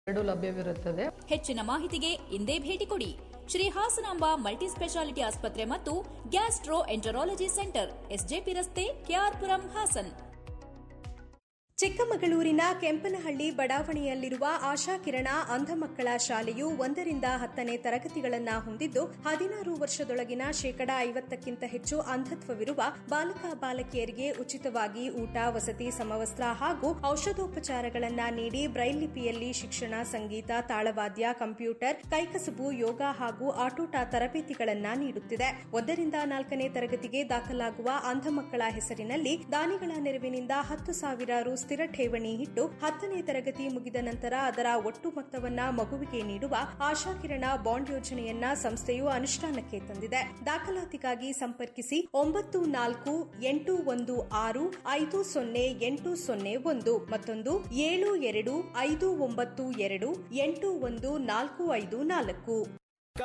ಎರಡು ಲಭ್ಯವಿರುತ್ತದೆ ಹೆಚ್ಚಿನ ಮಾಹಿತಿಗೆ ಇಂದೇ ಭೇಟಿ ಕೊಡಿ ಶ್ರೀ ಹಾಸನಾಂಬ ಮಲ್ಟಿ ಸ್ಪೆಷಾಲಿಟಿ ಆಸ್ಪತ್ರೆ ಮತ್ತು ಗ್ಯಾಸ್ಟ್ರೋ ಎಂಟರಾಲಜಿ ಸೆಂಟರ್ ಎಸ್ಜೆಪಿ ರಸ್ತೆ ಕೆಆರ್ಪುರಂ ಹಾಸನ್ ಚಿಕ್ಕಮಗಳೂರಿನ ಕೆಂಪನಹಳ್ಳಿ ಬಡಾವಣೆಯಲ್ಲಿರುವ ಆಶಾಕಿರಣ ಅಂಧ ಮಕ್ಕಳ ಶಾಲೆಯು ಒಂದರಿಂದ ಹತ್ತನೇ ತರಗತಿಗಳನ್ನು ಹೊಂದಿದ್ದು ಹದಿನಾರು ವರ್ಷದೊಳಗಿನ ಶೇಕಡಾ ಐವತ್ತಕ್ಕಿಂತ ಹೆಚ್ಚು ಅಂಧತ್ವವಿರುವ ಬಾಲಕ ಬಾಲಕಿಯರಿಗೆ ಉಚಿತವಾಗಿ ಊಟ ವಸತಿ ಸಮವಸ್ತ್ರ ಹಾಗೂ ಔಷಧೋಪಚಾರಗಳನ್ನು ನೀಡಿ ಬ್ರೈಲ್ ಲಿಪಿಯಲ್ಲಿ ಶಿಕ್ಷಣ ಸಂಗೀತ ತಾಳವಾದ್ಯ ಕಂಪ್ಯೂಟರ್ ಕೈಕಸಬು ಯೋಗ ಹಾಗೂ ಆಟೋಟ ತರಬೇತಿಗಳನ್ನು ನೀಡುತ್ತಿದೆ ಒಂದರಿಂದ ನಾಲ್ಕನೇ ತರಗತಿಗೆ ದಾಖಲಾಗುವ ಅಂಧ ಮಕ್ಕಳ ಹೆಸರಿನಲ್ಲಿ ದಾನಿಗಳ ನೆರವಿನಿಂದ ಹತ್ತು ಸಾವಿರ ರು ಸ್ಥಿರ ಠೇವಣಿ ಇಟ್ಟು ಹತ್ತನೇ ತರಗತಿ ಮುಗಿದ ನಂತರ ಅದರ ಒಟ್ಟು ಮೊತ್ತವನ್ನ ಮಗುವಿಗೆ ನೀಡುವ ಆಶಾಕಿರಣ ಬಾಂಡ್ ಯೋಜನೆಯನ್ನ ಸಂಸ್ಥೆಯು ಅನುಷ್ಠಾನಕ್ಕೆ ತಂದಿದೆ ದಾಖಲಾತಿಗಾಗಿ ಸಂಪರ್ಕಿಸಿ ಒಂಬತ್ತು ನಾಲ್ಕು ಎಂಟು ಒಂದು ಆರು ಐದು ಸೊನ್ನೆ ಎಂಟು ಸೊನ್ನೆ ಒಂದು ಮತ್ತೊಂದು ಏಳು ಎರಡು ಐದು ಒಂಬತ್ತು ಎರಡು ಎಂಟು ಒಂದು ನಾಲ್ಕು ಐದು ನಾಲ್ಕು